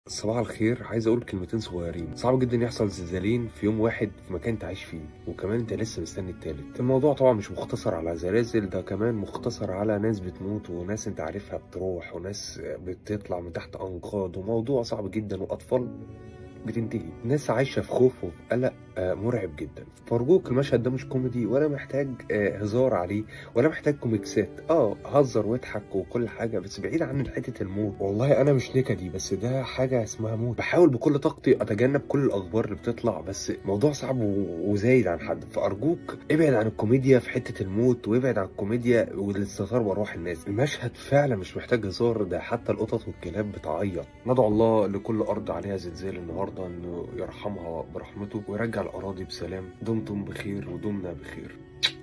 صباح الخير عايز اقول كلمتين صغيرين صعب جدا يحصل زلزالين في يوم واحد في مكان انت عايش فيه وكمان انت لسه مستني التالت الموضوع طبعا مش مختصر على زلازل ده كمان مختصر على ناس بتموت وناس انت عارفها بتروح وناس بتطلع من تحت انقاض وموضوع صعب جدا واطفال بتنتهي ناس عايشة في خوف وفي قلق آه، مرعب جدا فارجوك المشهد ده مش كوميدي ولا محتاج آه، هزار عليه ولا محتاج كوميكسات اه هزر واضحك وكل حاجة بس بعيد عن حتة الموت والله انا مش نكدي بس ده حاجة اسمها موت بحاول بكل طاقتي اتجنب كل الاخبار اللي بتطلع بس موضوع صعب و- وزايد عن حد فارجوك ابعد عن الكوميديا في حتة الموت وابعد عن الكوميديا والاستهتار بارواح الناس المشهد فعلا مش محتاج هزار ده حتى القطط والكلاب بتعيط ندعو الله لكل ارض عليها زلزال النهارده انه يرحمها برحمته ويرجع الاراضي بسلام دمتم بخير ودمنا بخير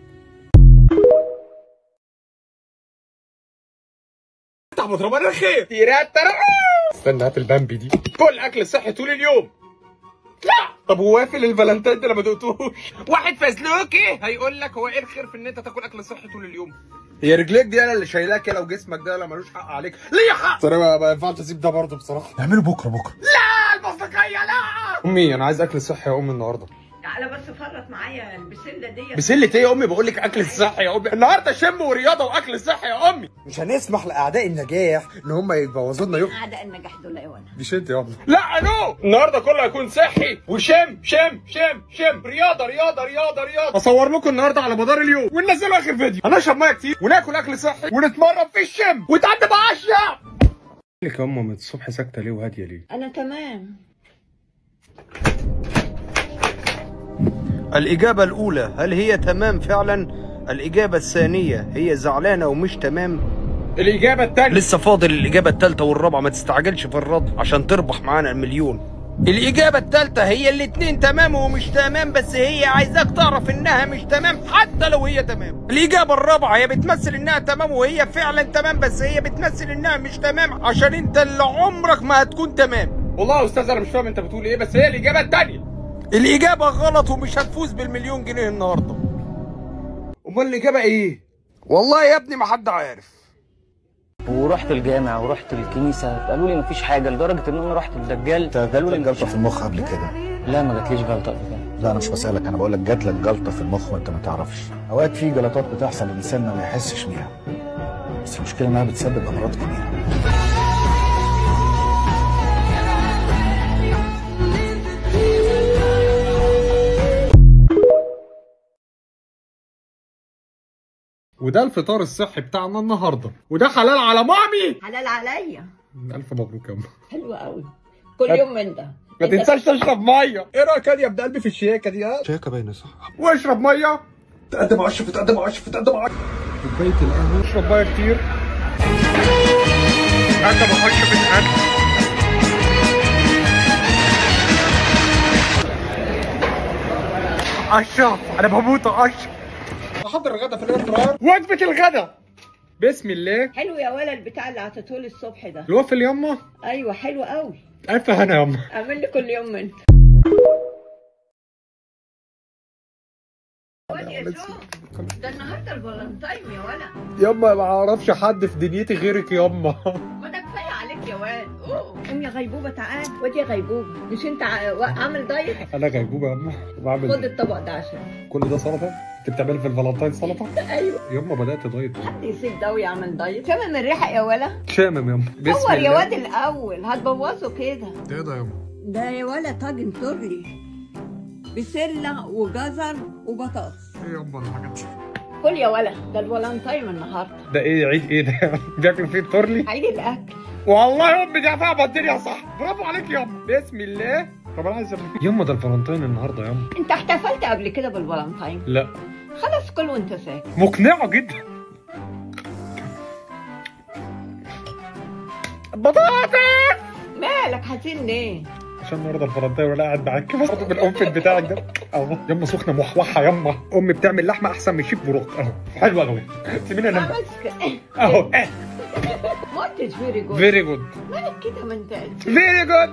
تحبط ربنا الخير تيرات ترى استنى هات البامبي دي كل اكل صحي طول اليوم لا طب ووافل الفالنتين ده لما دقتوش واحد فازلوكي هيقول لك هو ايه الخير في ان انت تاكل اكل صحي طول اليوم هي رجليك دي انا اللي شايلاك كده وجسمك ده لا ملوش حق عليك ليه حق بس انا ما ينفعش اسيب ده برضه بصراحه نعمله بكره بكره لا المصداقيه لا امي انا عايز اكل صحي يا امي النهارده تعالى بس فرط معايا البسله دي بسلة ايه يا امي بقول لك اكل صحي يا امي النهارده شم ورياضه واكل صحي يا امي مش هنسمح لاعداء النجاح ان هم يبوظوا لنا يوم اعداء النجاح دول يا وانا دي شد يا ابني لا نو النهارده كله هيكون صحي وشم شم شم شم رياضه رياضه رياضه رياضه اصور لكم النهارده على مدار اليوم وننزله اخر فيديو هنشرب ميه كتير وناكل اكل صحي ونتمرن في الشم وتعدي بعشرة لك يا امه من الصبح ساكته ليه وهاديه ليه انا تمام الإجابة الأولى هل هي تمام فعلا؟ الإجابة الثانية هي زعلانة ومش تمام؟ الاجابه الثانيه لسه فاضل الإجابة الثالثة والرابعة ما تستعجلش في الرد عشان تربح معانا المليون الإجابة الثالثة هي الاتنين تمام ومش تمام بس هي عايزاك تعرف إنها مش تمام حتى لو هي تمام الإجابة الرابعة هي بتمثل إنها تمام وهي فعلا تمام بس هي بتمثل إنها مش تمام عشان أنت اللي عمرك ما هتكون تمام والله يا استاذ انا مش فاهم انت بتقول ايه بس هي الاجابه الثانيه الإجابة غلط ومش هتفوز بالمليون جنيه النهاردة امال الاجابه ايه والله يا ابني ما حد عارف ورحت الجامع ورحت الكنيسه قالوا لي مفيش حاجه لدرجه ان انا رحت الدجال قالوا لي جلطه في المخ قبل كده لا ما جاتليش جلطه قبل كده لا انا مش بسالك انا بقول لك جات لك جلطه في المخ وانت ما تعرفش اوقات في جلطات بتحصل الانسان ما يحسش بيها بس المشكله انها بتسبب امراض كبيره وده الفطار الصحي بتاعنا النهارده وده حلال على مامي حلال عليا الف مبروك يا امي حلو قوي كل يوم من ده ما أنت- تنساش تشرب ميه ايه رايك يا ابن قلبي في الشياكه دي ها شيكه باينه صح واشرب ميه تقدم عشف تقدم عشف تقدم عشف كوبايه القهوه اشرب ميه كتير انت بخش في الاكل اشرف انا بموت يا اشرف احضر الغدا في الاير فراير وجبه الغدا بسم الله حلو يا ولا البتاع اللي عطيتهولي الصبح ده الوافل يما ايوه حلو قوي الف هنا يما اعمل لي كل يوم منه واد يا جو، ده النهارده الفالنتاين يا ولا يما ما اعرفش حد في دنيتي غيرك يما ما ده كفايه عليك يا واد اوه قوم يا غيبوبه تعال واد يا غيبوبه مش انت ع- وا- عامل دايت انا غيبوبه يما خد وبعمل الطبق ده عشان كل ده سلطه انت بتعملي في الفالنتين سلطه ايوه يما بدات دايت حد يسيب ده ويعمل دايت شامم الريحه يا ولا شامم يما بسم صور يا الله واد الاول هتبوظه كده ايه ده يا ده يا ولا طاجن تورلي بسله وجزر وبطاطس ايه يابا الحاجات دي كل يا ولا ده الفالنتاين النهارده ده ايه عيد ايه ده بياكلوا فيه التورلي عيد الاكل والله امي دي فاهمه الدنيا صح برافو عليك يما بسم الله طب انا عايز أبقى- يما ده الفالنتين النهارده يما انت احتفلت قبل كده بالفالنتاين لا خلاص كل وانت ساكت مقنعه جدا بطاطس مالك حزين ليه عشان النهارده الفالنتين وانا قاعد معاك برضه بالقنفل بتاعك ده اهو يما سخنه موحوحه يما امي بتعمل لحمه احسن من شيف بروك اهو حلوه قوي سيبيني انام بقى. عملت اهو اه ما قلتش فيري جود فيري جود مالك كده ما انت فيري جود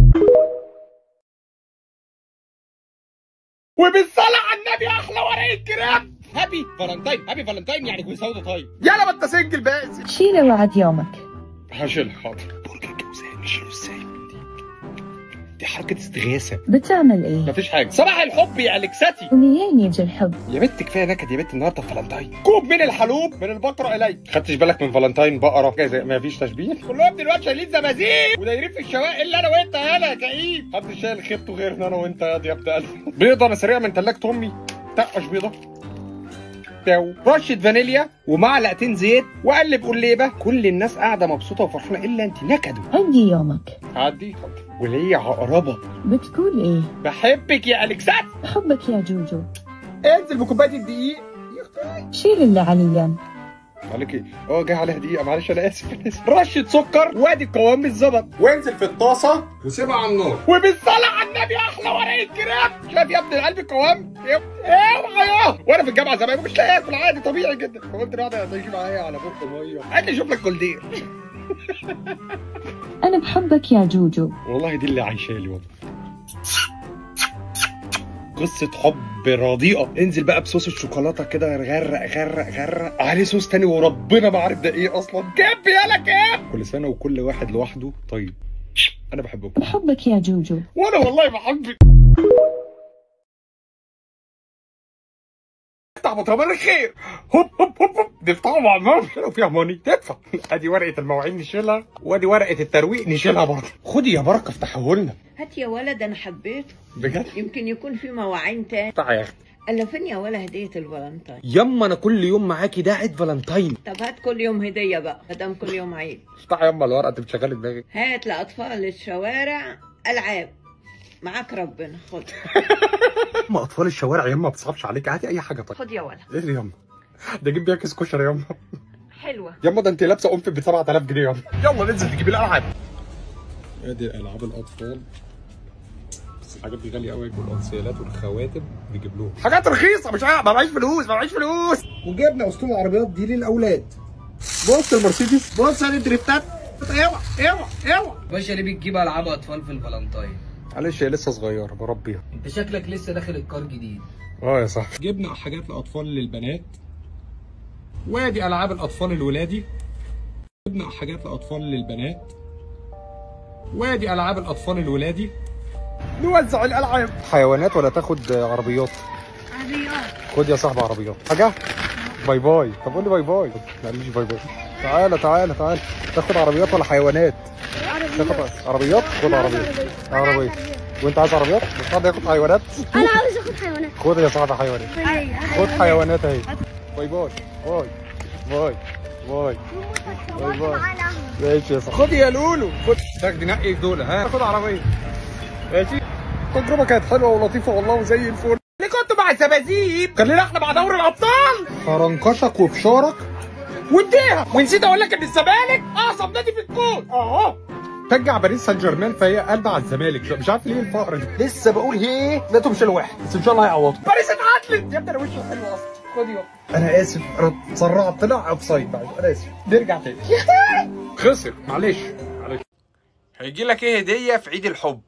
وبالصلاة على النبي احلى ورق الكراب هابي فالنتين هابي فالنتين يعني كل سنه وأنت طيب يلا ما انت سنجل بقى شيل وعد يومك هشيل حاضر برج الجوزاء نشيله ازاي حركه استغاثه بتعمل ايه؟ مفيش حاجه صباح الحب يا الكساتي ومنين يجي الحب؟ يا بنت كفايه نكد يا بنت النهارده فالنتاين كوب من الحلوب من البقره الي خدتش بالك من فالنتاين بقره كده زي ما فيش تشبيه كلهم دلوقتي شايلين زمازيق ودايرين في الشوارع الا انا وانت يالا يا كئيب حد شايل خيبته غيرنا انا وانت يا يا ابن قلبي بيضه انا سريع من تلاجه امي تقش بيضه بتاو رشه فانيليا ومعلقتين زيت وقلب قليبه كل الناس قاعده مبسوطه وفرحانه الا انت نكدوا عندي يومك عدي وليه عقربه بتقول ايه؟ بحبك يا الكسات بحبك يا جوجو انزل بكوبايه الدقيق شيل اللي عليا عليك ايه؟ اه جاي عليها دقيقة معلش انا اسف أنا آسف. رشة سكر وادي القوام بالظبط وانزل في الطاسة وسيبها على النار وبالصلاة على النبي احلى ورقة كريب شايف يا ابن القلب القوام؟ اوعى يا وانا في الجامعة زمان مش لاقي اكل عادي طبيعي جدا فقلت له قاعد تيجي معايا على بق مية هات لي شوف لك كولدير انا بحبك يا جوجو والله دي اللي عايشاه لي والله قصة حب رديئة انزل بقى بصوص الشوكولاتة كده غرق غرق غرق عليه صوص تاني وربنا ما عارف ده ايه اصلا كاب يالا كاب كل سنة وكل واحد لوحده طيب انا بحبكم بحبك يا جوجو وانا والله بحبك افتح بطرمان الخير هوب هوب هوب هوب نفتحه مع بعض لو فيها ماني تدفع ادي ورقة المواعين نشيلها وادي ورقة الترويق نشيلها برضه خدي يا بركة افتحه لنا هات يا ولد انا حبيته بجد يمكن يكون في مواعين تاني افتح يا اختي الا فين يا ولا هديه الفالنتين يما انا كل يوم معاكي ده عيد فالنتاين طب هات كل يوم هديه بقى ما دام كل يوم عيد افتح يما الورقه انت بتشغلي دماغك هات لاطفال الشوارع العاب معاك ربنا خد يما اطفال الشوارع يما ما بتصعبش عليك هاتي اي حاجه طيب خد يا ولد ايه اللي يما ده اجيب بيها كيس كشري يما حلوه يما ده انت لابسه قنفذ ب 7000 جنيه يما يلا ننزل تجيبي الالعاب ادي العاب الاطفال بس الحاجات دي غاليه قوي والانسيالات والخواتم بيجيب لهم حاجات رخيصه مش عارف ما معيش فلوس ما معيش فلوس وجبنا اسطول العربيات دي للاولاد بص المرسيدس بص ادي دريفتات اوعى اوعى اوعى باشا ليه بتجيب العاب اطفال في الفالنتاين معلش هي لسه صغيره بربيها انت شكلك لسه داخل الكار جديد اه يا صاحبي جبنا حاجات لاطفال للبنات وادي العاب الاطفال الولادي جبنا حاجات لاطفال للبنات وادي العاب الاطفال الولادي نوزع الالعاب حيوانات ولا تاخد عربيات عربيات خد يا صاحبي عربيات حاجه باي باي طب قول لي باي باي ما قاليش باي باي تعالى تعالى تعالى تاخد عربيات ولا حيوانات تاخد عربيات خد عربيات عربية وانت عايز عربيات مش حد ياخد حيوانات انا عاوز اخد حيوانات خد يا صاحبي حيوانات خد حيوانات اهي باي باي باي باي باي باي باي ماشي يا صاحبي خد يا لولو خد تاخدي نقي دول ها خد عربيه ماشي التجربه كانت حلوه ولطيفه والله وزي الفل اللي كنت مع الزبازيب خلينا احنا مع دوري الابطال فرنكشك وفشارك واديها ونسيت اقول لك ان الزمالك اعظم نادي في الكون اه شجع باريس سان جيرمان فهي قلبة على الزمالك مش عارف ليه الفقر ده لسه بقول هي لقيتهم شالوا واحد بس ان شاء الله هيعوضوا باريس اتعادلت يا ابني انا وشي حلو اصلا خد يلا انا اسف انا اتسرعت طلع اوف سايد معلش انا اسف نرجع تاني خسر معلش معلش هيجي لك ايه هديه في عيد الحب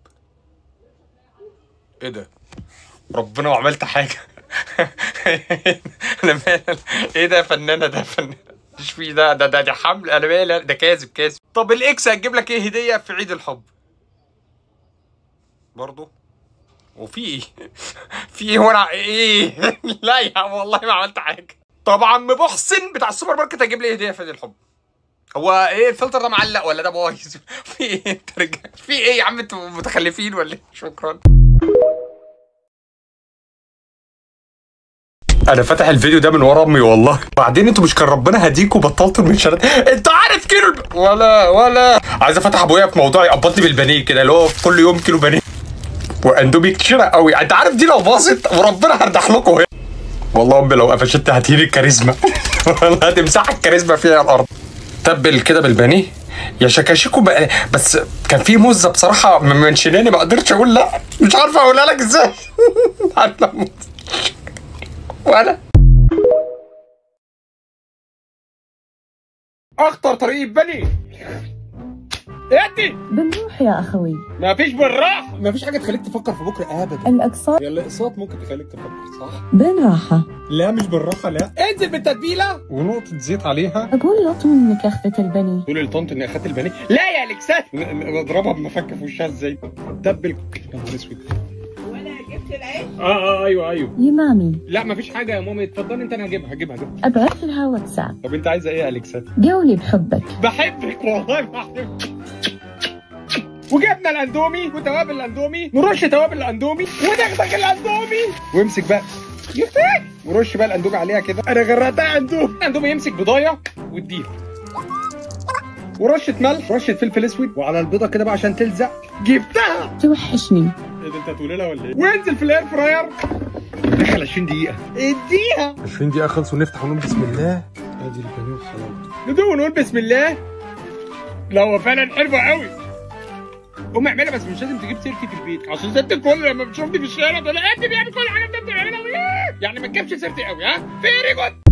ايه ده ربنا ما عملت حاجه انا مال ايه ده يا فنانه ده يا فنانه مش في ده ده ده, ده حمل انا مالي ده كاذب كاذب طب الاكس هتجيب لك ايه هديه في عيد الحب برضه وفي ايه في ايه وانا ايه لا يا عم والله ما عملت حاجه طب عم محسن بتاع السوبر ماركت هيجيب لي إيه هديه في عيد الحب هو ايه الفلتر ده معلق ولا ده بايظ في ايه انت رجع في ايه يا عم انتوا متخلفين ولا ايه شكرا انا فاتح الفيديو ده من ورا امي والله بعدين انتوا مش كان ربنا هديكوا بطلتوا المنشنات انت عارف كيلو الب... ولا ولا عايز افتح ابويا في موضوع يقبض لي بالبانيه كده اللي هو كل يوم كيلو بانيه واندومي كتير قوي انت عارف دي لو باظت وربنا هردح لكم هنا والله امي لو قفشت هتهيني الكاريزما والله هتمسح الكاريزما فيها الارض تبل كده بالبانيه يا شكاشيكو بقى بس كان في مزه بصراحه من منشناني ما قدرتش اقول لا مش عارف اقولها لك ازاي عارف وانا اخطر طريق بني ادي بنروح يا اخوي ما فيش بالراحه ما فيش حاجه تخليك تفكر في بكره ابدا الاقساط هي الاقساط ممكن تخليك تفكر صح بالراحه لا مش بالراحه لا انزل بالتتبيله ونقطه زيت عليها اقول له طول كخة البني تقول لطنط اني اخدت البانيه لا يا الكسات ن- ن- اضربها بمفك في وشها ازاي تبل يا نهار اسود وانا جبت العيش اه اه ايوه ايوه يا مامي لا مفيش حاجه يا مامي اتفضلي انت انا هجيبها هجيبها هجيبها ابعث لها واتساب طب انت عايزه ايه يا اليكسا قولي بحبك بحبك والله بحبك وجبنا الاندومي وتوابل الاندومي نرش توابل الاندومي ودغدغ الاندومي وامسك بقى يفتح ورش بقى الاندومي عليها كده انا غرقتها اندومي الاندومي يمسك بضايه واديها ورشه ملح ورشه فلفل اسود وعلى البيضه كده بقى عشان تلزق جبتها توحشني ايه ده انت هتقولي لها ولا ايه وانزل في الاير فراير دخل 20 دقيقه اديها 20 دقيقة خلصوا نفتح ونقول بسم الله ادي البانيه وحلاوته ندوق ونقول بسم الله لا هو فعلا حلو قوي قوم اعملها بس مش لازم تجيب سيرتي في البيت عشان ست الكل لما بتشوفني في الشارع تقول لي انت بيعمل كل حاجه انت بتعملها وإيه؟ يعني ما تجيبش سيرتي قوي ها فيري جود